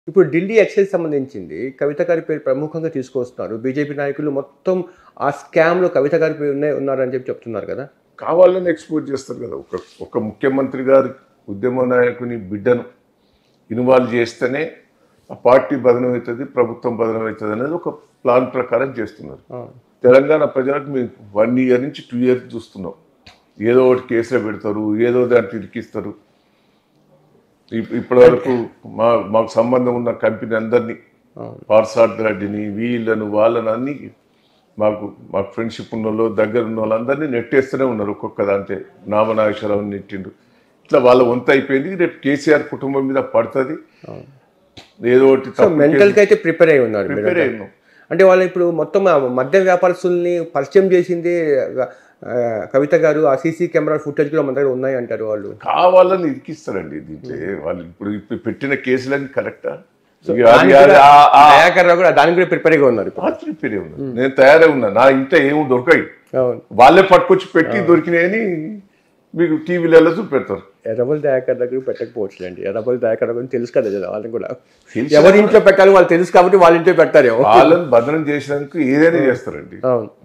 ఇప్పుడు ఢిల్లీ ఎక్సైజ్ సంబంధించింది కవిత గారి పేరు ప్రముఖంగా తీసుకొస్తున్నారు బీజేపీ నాయకులు మొత్తం ఆ స్కామ్లో కవిత గారి పేరు ఉన్నాయి ఉన్నారని చెప్పి చెప్తున్నారు కదా కావాలని ఎక్స్పోజ్ చేస్తారు కదా ఒక ఒక ముఖ్యమంత్రి గారి ఉద్యమ నాయకుని బిడ్డను ఇన్వాల్వ్ చేస్తేనే ఆ పార్టీ బదనమవుతుంది ప్రభుత్వం బదనమవుతుంది అనేది ఒక ప్లాన్ ప్రకారం చేస్తున్నారు తెలంగాణ ప్రజలకు మేము వన్ ఇయర్ నుంచి టూ ఇయర్స్ చూస్తున్నాం ఏదో ఒకటి కేసులో పెడతారు ఏదో దాంట్లో ఇరికిస్తారు ఇప్- ఇప్పటి వరకు మా మాకు సంబంధం ఉన్న కంపెనీ అందరినీ పార్సార్థ రెడ్డిని వీళ్ళను వాళ్ళని అన్ని మాకు మాకు ఫ్రెండ్షిప్ ఉన్న వాళ్ళు దగ్గర ఉన్న వాళ్ళందరినీ నెట్టేస్తూనే ఉన్నారు ఒక్కొక్క దాంట్లో నామనాగేశ్వరరావు నెట్టిండు ఇట్లా వాళ్ళ వంత అయిపోయింది రేపు కేసీఆర్ కుటుంబం మీద పడుతుంది ఏదో ఒకటి సో మెంటల్కి అయితే ప్రిపేర్ అయి ఉన్నారు మీరు. ప్రిపేర్ అయ్యాను అంటే వాళ్ళు ఇప్పుడు మొత్తం ఆ మద్య వ్యాపారస్తుల్ని పరిచయం చేసింది ఆ, కవిత గారు ఆ సీసీ కెమెరా ఫుటేజ్ కూడా మన దగ్గర ఉన్నాయి అంటారు వాళ్ళు కావాలని ఇరికిస్తారండి దీంట్లో వాళ్ళు ఇప్పుడు ఇప్పుడు పెట్టిన కేసులన్నీ కరెక్టా దానికి కూడా దయాకర్ రావు కూడా దానికి కూడా ప్రిపేర్ గా ఉన్నారు ఇప్పుడు. ప్రిపేర్ ఉన్నా నేను తయారై ఉన్నా నా ఇంట్లో ఏమి దొరకాయి అవును వాళ్ళే పట్టుకొచ్చి పెట్టి దొరికినాయని మీకు టీవీలలో చూపెడతారు ఎర్రబల్ దయాకర్ దగ్గర పెట్టకపోవచ్చులేండి ఎర్రబల్ దయాకర్ గురించి తెలుసు కదా కదా వాళ్ళకి కూడా తెలుసు. ఎవరి ఇంట్లో పెట్టాలి వాళ్ళు తెలుసు కాబట్టి వాళ్ళ ఇంట్లో పెడతారేమో వాళ్ళని భద్రం చేసినందుకు ఏదైనా చేస్తారండి అవును